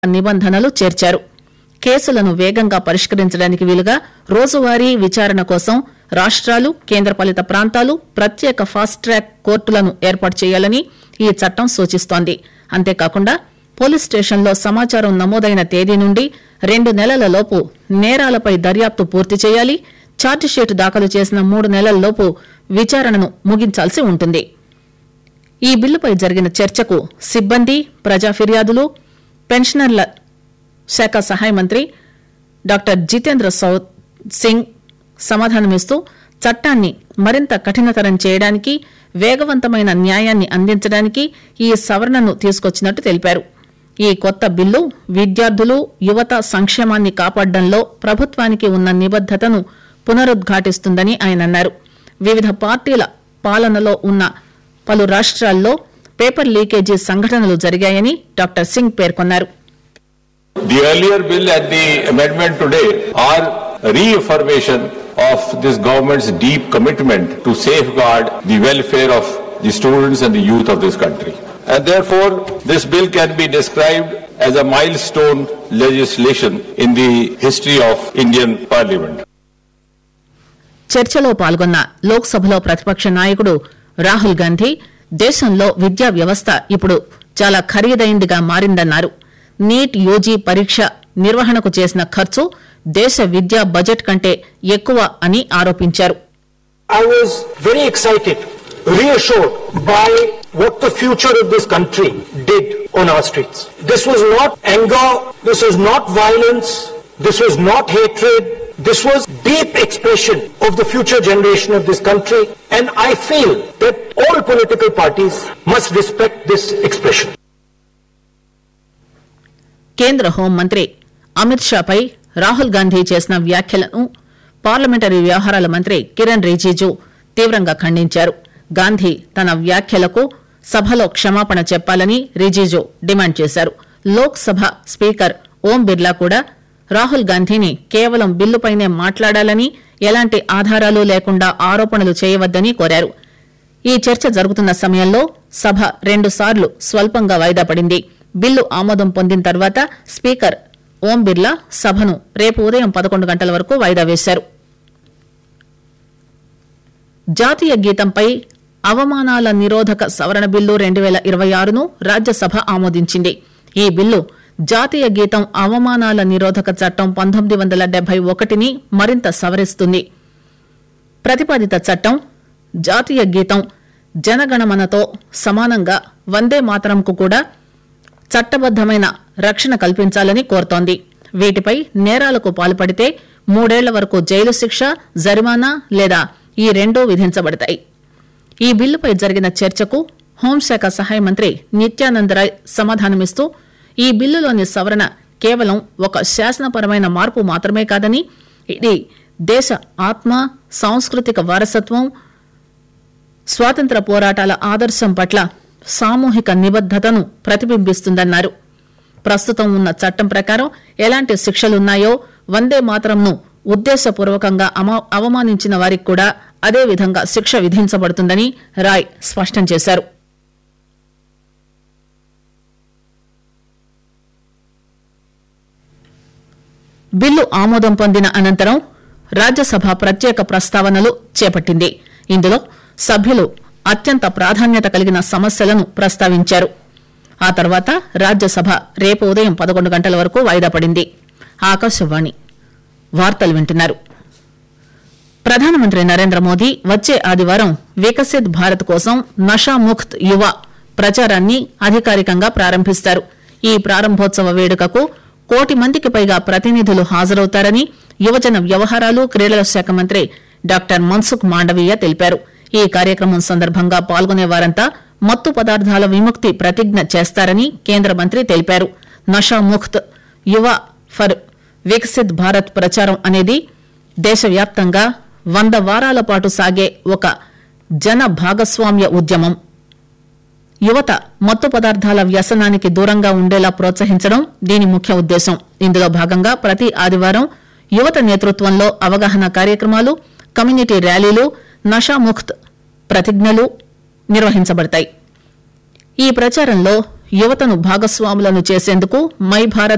నిబంధనలు చేర్చారు కేసులను వేగంగా పరిష్కరించడానికి వీలుగా రోజువారీ విచారణ కోసం రాష్ట్రాలు కేంద్రపాలిత ప్రాంతాలు ప్రత్యేక ఫాస్ట్ ట్రాక్ కోర్టులను ఏర్పాటు చేయాలని ఈ చట్టం సూచిస్తోంది అంతేకాకుండా పోలీస్ స్టేషన్లో సమాచారం నమోదైన తేదీ నుండి రెండు నెలల లోపు నేరాలపై దర్యాప్తు పూర్తి చేయాలి ఛార్జిషీట్ దాఖలు చేసిన మూడు నెలల్లోపు విచారణను ముగించాల్సి ఉంటుంది ఈ బిల్లుపై జరిగిన చర్చకు సిబ్బంది ప్రజా ఫిర్యాదులు పెన్షనర్ల శాఖ సహాయ మంత్రి డాక్టర్ జితేంద్ర సౌ సింగ్ సమాధానమిస్తూ చట్టాన్ని మరింత కఠినతరం చేయడానికి వేగవంతమైన న్యాయాన్ని అందించడానికి ఈ సవరణను తీసుకొచ్చినట్టు తెలిపారు ఈ కొత్త బిల్లు విద్యార్థులు యువత సంక్షేమాన్ని కాపాడడంలో ప్రభుత్వానికి ఉన్న నిబద్దతను పునరుద్ఘాటిస్తుందని ఆయన అన్నారు వివిధ పార్టీల పాలనలో ఉన్న పలు రాష్ట్రాల్లో పేపర్ లీకేజీ సంఘటనలు జరిగాయని డాక్టర్ సింగ్ పేర్కొన్నారు The earlier bill and the amendment today are reaffirmation of this government's deep commitment to safeguard the welfare of the students and the youth of this country. And therefore, this bill can be described as a milestone legislation in the history of Indian Parliament. చర్చలో పాల్గొన్న లోక్సభలో ప్రతిపక్ష నాయకుడు రాహుల్ గాంధీ దేశంలో విద్యా వ్యవస్థ ఇప్పుడు చాలా ఖరీదైందిగా మారిందన్నారు నీట్ యూజీ పరీక్ష నిర్వహణకు చేసిన ఖర్చు దేశ విద్యా బడ్జెట్ కంటే ఎక్కువ అని ఆరోపించారు I was very excited, reassured by what the future of this country did on our streets. This was not anger, this was not violence, this was not hatred, this was deep expression of the future generation of this country and I feel that all political parties must respect this expression. కేంద్ర హోంమంత్రి అమిత్ షాపై రాహుల్ గాంధీ చేసిన వ్యాఖ్యలను parliamentary వ్యవహారాల మంత్రి కిరణ్ రిజిజు తీవ్రంగా ఖండించారు గాంధీ తన వ్యాఖ్యలకు సభలో క్షమాపణ చెప్పాలని రిజిజు డిమాండ్ చేశారు లోక్ సభ స్పీకర్ ఓం బిర్లా కూడా రాహుల్ గాంధీని కేవలం బిల్లుపైనే మాట్లాడాలని ఎలాంటి ఆధారాలు లేకుండా ఆరోపణలు చేయవద్దని కోరారు ఈ చర్చ జరుగుతున్న సమయంలో సభ రెండుసార్లు స్వల్పంగా వాయిదా పడింది బిల్లు ఆమోదం పొందిన తర్వాత స్పీకర్ ఓం బిర్లా సభను రేపు ఉదయం పదకొండు గంటల వరకు వాయిదా వేశారు జాతీయ గీతంపై అవమానాల నిరోధక సవరణ బిల్లు రెండు వేల ఇరవై ఆరును రాజ్యసభ ఆమోదించింది ఈ బిల్లు జాతీయ గీతం అవమానాల నిరోధక చట్టం పంతొమ్మిది వందల డెబ్బై ఒకటిని మరింత సవరిస్తుంది ప్రతిపాదిత చట్టం జాతీయ గీతం జనగణమనతో సమానంగా వందే మాతరంకు కూడా చట్టబద్దమైన రక్షణ కల్పించాలని కోరుతోంది వీటిపై నేరాలకు పాల్పడితే మూడేళ్ల వరకు జైలు శిక్ష జరిమానా లేదా ఈ రెండూ విధించబడతాయి ఈ బిల్లుపై జరిగిన చర్చకు హోంశాఖ సహాయ మంత్రి నిత్యానంద్ రాయ్ సమాధానమిస్తూ ఈ బిల్లులోని సవరణ కేవలం ఒక శాసనపరమైన మార్పు మాత్రమే కాదని ఇది దేశ ఆత్మ సాంస్కృతిక వారసత్వం స్వాతంత్ర పోరాటాల ఆదర్శం పట్ల సామూహిక నిబద్దతను ప్రతిబింబిస్తుందన్నారు ప్రస్తుతం ఉన్న చట్టం ప్రకారం ఎలాంటి శిక్షలున్నాయో వందే మాత్రంను ఉద్దేశపూర్వకంగా అమ- అవమానించిన వారికి కూడా అదే విధంగా శిక్ష విధించబడుతుందని రాయ్ స్పష్టం చేశారు బిల్లు ఆమోదం పొందిన అనంతరం రాజ్యసభ ప్రత్యేక ప్రస్తావనలు చేపట్టింది ఇందులో సభ్యులు అత్యంత ప్రాధాన్యత కలిగిన సమస్యలను ప్రస్తావించారు ఆ తర్వాత రాజ్యసభ రేపు ఉదయం పదకొండు గంటల వరకు వాయిదా పడింది ఆకాశవాణి వార్తలు వింటున్నారు ప్రధానమంత్రి నరేంద్ర మోదీ వచ్చే ఆదివారం వికసిత్ భారత్ కోసం నషాముక్త్ యువ ప్రచారాన్ని అధికారికంగా ప్రారంభిస్తారు ఈ ప్రారంభోత్సవ వేడుకకు కోటి మందికి పైగా ప్రతినిధులు హాజరవుతారని యువజన వ్యవహారాలు క్రీడల శాఖ మంత్రి డాక్టర్ మన్సుఖ్ మాండవీయ తెలిపారు ఈ కార్యక్రమం సందర్భంగా పాల్గొనే వారంతా మత్తు పదార్థాల విముక్తి ప్రతిజ్ఞ చేస్తారని కేంద్ర మంత్రి తెలిపారు నషాముక్త్ యువ ఫర్ వికసిత్ భారత్ ప్రచారం అనేది దేశవ్యాప్తంగా వంద వారాల పాటు సాగే ఒక జన భాగస్వామ్య ఉద్యమం యువత మత్తు పదార్థాల వ్యసనానికి దూరంగా ఉండేలా ప్రోత్సహించడం దీని ముఖ్య ఉద్దేశం ఇందులో భాగంగా ప్రతి ఆదివారం యువత నేతృత్వంలో అవగాహన కార్యక్రమాలు కమ్యూనిటీ ర్యాలీలు నషాముక్త్ ప్రతిజ్ఞలు నిర్వహించబడతాయి ఈ ప్రచారంలో యువతను భాగస్వాములను చేసేందుకు మై భారత్